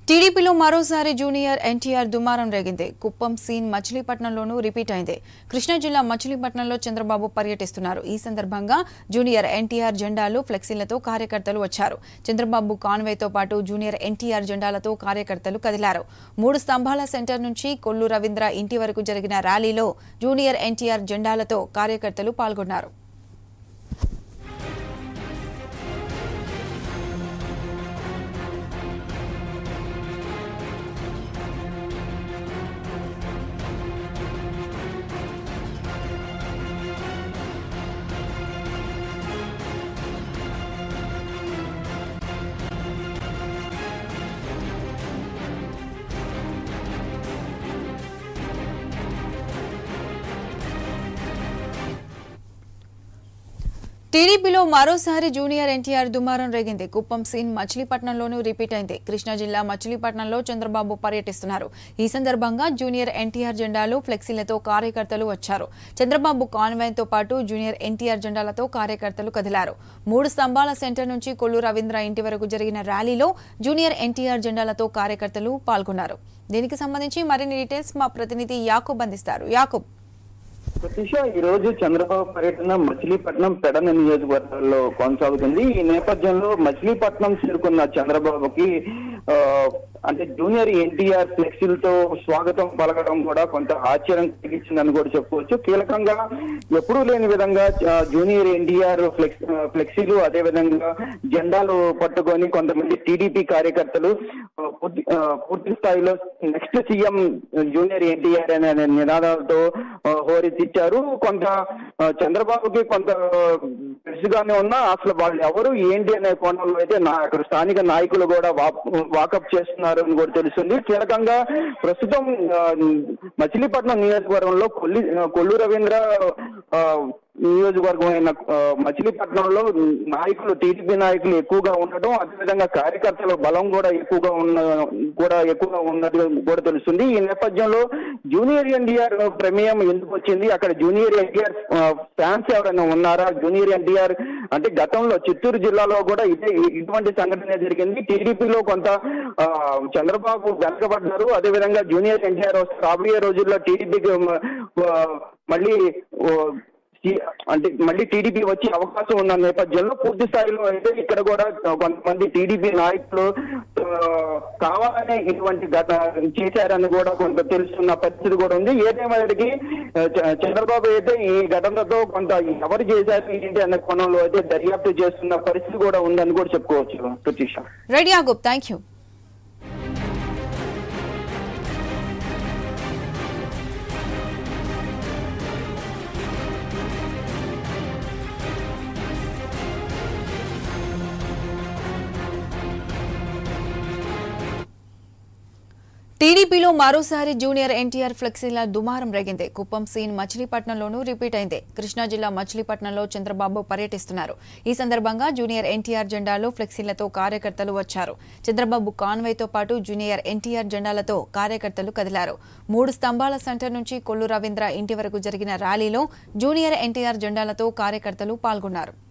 టీడీపీలో మరోసారి జూనియర్ ఎన్టీఆర్ దుమారం రేగింది కుప్పం సీన్ మచిలీపట్నంలోనూ రిపీట్ అయింది కృష్ణా జిల్లా మచిలీపట్నంలో చంద్రబాబు పర్యటిస్తున్నారు ఈ సందర్భంగా జూనియర్ ఎన్టీఆర్ జెండాలు ఫ్లెక్సీలతో కార్యకర్తలు వచ్చారు చంద్రబాబు కాన్వేతో పాటు జూనియర్ ఎన్టీఆర్ జెండాలతో కార్యకర్తలు కదిలారు మూడు స్తంభాల సెంటర్ నుంచి కొల్లు రవీంద్ర ఇంటి వరకు జరిగిన ర్యాలీలో జూనియర్ ఎన్టీఆర్ జెండాలతో కార్యకర్తలు పాల్గొన్నారు టీడీపీలో మరోసారి జూనియర్ ఎన్టీఆర్ దుమారం రేగింది కుప్పం సీన్ మచిలీపట్నంలోనూ రిపీట్ అయింది కృష్ణా జిల్లా మచిలీపట్నంలో చంద్రబాబు పర్యటిస్తున్నారు ఈ సందర్భంగా జూనియర్ ఎన్టీఆర్ జెండాలు ఫ్లెక్సీలతో కార్యకర్తలు వచ్చారు చంద్రబాబు కాన్వాయ్తో పాటు జూనియర్ ఎన్టీఆర్ జెండాలతో కార్యకర్తలు కదిలారు మూడు స్తంభాల సెంటర్ నుంచి కొల్లు రవీంద్ర ఇంటి వరకు జరిగిన ర్యాలీలో జూనియర్ ఎన్టీఆర్ జెండాలతో కార్యకర్తలు పాల్గొన్నారు దీనికి సంబంధించి మరిన్ని డీటెయిల్స్ మా ప్రతినిధి యాకూబ్ అందిస్తారు యాకూబ్ ప్రతిష ఈ రోజు చంద్రబాబు పర్యటన మచిలీపట్నం పెడన నియోజకవర్గంలో కొనసాగుతుంది ఈ నేపథ్యంలో మచిలీపట్నం చేరుకున్న చంద్రబాబుకి ఆ, అంటే జూనియర్ ఎన్టీఆర్ ఫ్లెక్సీలతో స్వాగతం పలకడం కూడా కొంత ఆశ్చర్యం కలిగించిందని కూడా చెప్పుకోవచ్చు కీలకంగా ఎప్పుడూ లేని విధంగా ఆ, జూనియర్ ఎన్టీఆర్ ఫ్లెక్స్ ఆ, ఫ్లెక్సీలు అదే విధంగా జెండాలు పట్టుకొని కొంతమంది టీడీపీ కార్యకర్తలు ఆ, పూర్తి ఆ, పూర్తి స్థాయిలో నెక్స్ట్ సీఎం జూనియర్ ఎన్టీఆర్ అనే నినాదాలతో ఆ, హోరెత్తిచ్చారు కొంత ఆ, చంద్రబాబుకి కొంత పెరుసుగానే ఉన్నా అసలు వాళ్ళు ఎవరు ఏంటి అనే కోణంలో అయితే నా అక్కడ స్థానిక నాయకులు కూడా వాకప్ చేస్తున్నారు అని కూడా తెలుస్తుంది కీలకంగా ప్రస్తుతం ఆ, మచిలీపట్నం నియోజకవర్గంలో కొల్లి కొల్లు రవీంద్ర ఆ, నియోజకవర్గం అయిన ఆ, మచిలీపట్నంలో నాయకులు టీడీపీ నాయకులు ఎక్కువగా ఉండటం అదేవిధంగా కార్యకర్తల బలం కూడా ఎక్కువగా ఉన్న కూడా ఎక్కువగా ఉన్నది కూడా తెలుస్తుంది ఈ నేపథ్యంలో జూనియర్ ఎన్టీఆర్ ప్రమేయం ఎందుకు వచ్చింది అక్కడ జూనియర్ ఎన్టీఆర్ ఫ్యాన్స్ ఎవరైనా ఉన్నారా జూనియర్ ఎన్టీఆర్ అంటే గతంలో చిత్తూరు జిల్లాలో కూడా ఇదే ఇటువంటి సంఘటన జరిగింది టీడీపీలో కొంత ఆ, చంద్రబాబు వెనకబడ్డారు అదేవిధంగా జూనియర్ ఎన్టీఆర్ వస్తే రాబోయే రోజుల్లో టీడీపీకి మళ్ళీ ఓ, టీ- అంటే మళ్ళీ టీడీపీ వచ్చే అవకాశం ఉన్న నేపథ్యంలో పూర్తి స్థాయిలో అయితే ఇక్కడ కూడా కొంతమంది టీడీపీ నాయకులు ఆ, కావాలనే ఇటువంటి గత చేశారని కూడా కొంత తెలుస్తున్న పరిస్థితి కూడా ఉంది ఏదేమైనటికీ ఆ, చ- చంద్రబాబు అయితే ఈ ఘటనతో కొంత ఎవరు చేశారు ఏంటి అనే కోణంలో అయితే దర్యాప్తు చేస్తున్న పరిస్థితి కూడా ఉందని కూడా చెప్పుకోవచ్చు Pratisha right Yakub thank you టీడీపీలో మరోసారి జూనియర్ ఎన్టీఆర్ ఫ్లెక్సీల దుమారం రేగింది కుప్పం సీన్ మచిలీపట్నంలోనూ రిపీట్ అయింది కృష్ణా జిల్లా మచిలీపట్నంలో చంద్రబాబు పర్యటిస్తున్నారు ఈ సందర్భంగా జూనియర్ ఎన్టీఆర్ జెండాలు ఫ్లెక్సీలతో కార్యకర్తలు వచ్చారు చంద్రబాబు కాన్వైతో పాటు జూనియర్ ఎన్టీఆర్ జెండాలతో కార్యకర్తలు కదిలారు మూడు స్తంభాల సెంటర్ నుంచి కొల్లు రవీంద్ర ఇంటి వరకు జరిగిన ర్యాలీలో జూనియర్ ఎన్టీఆర్ జెండాలతో కార్యకర్తలు పాల్గొన్నారు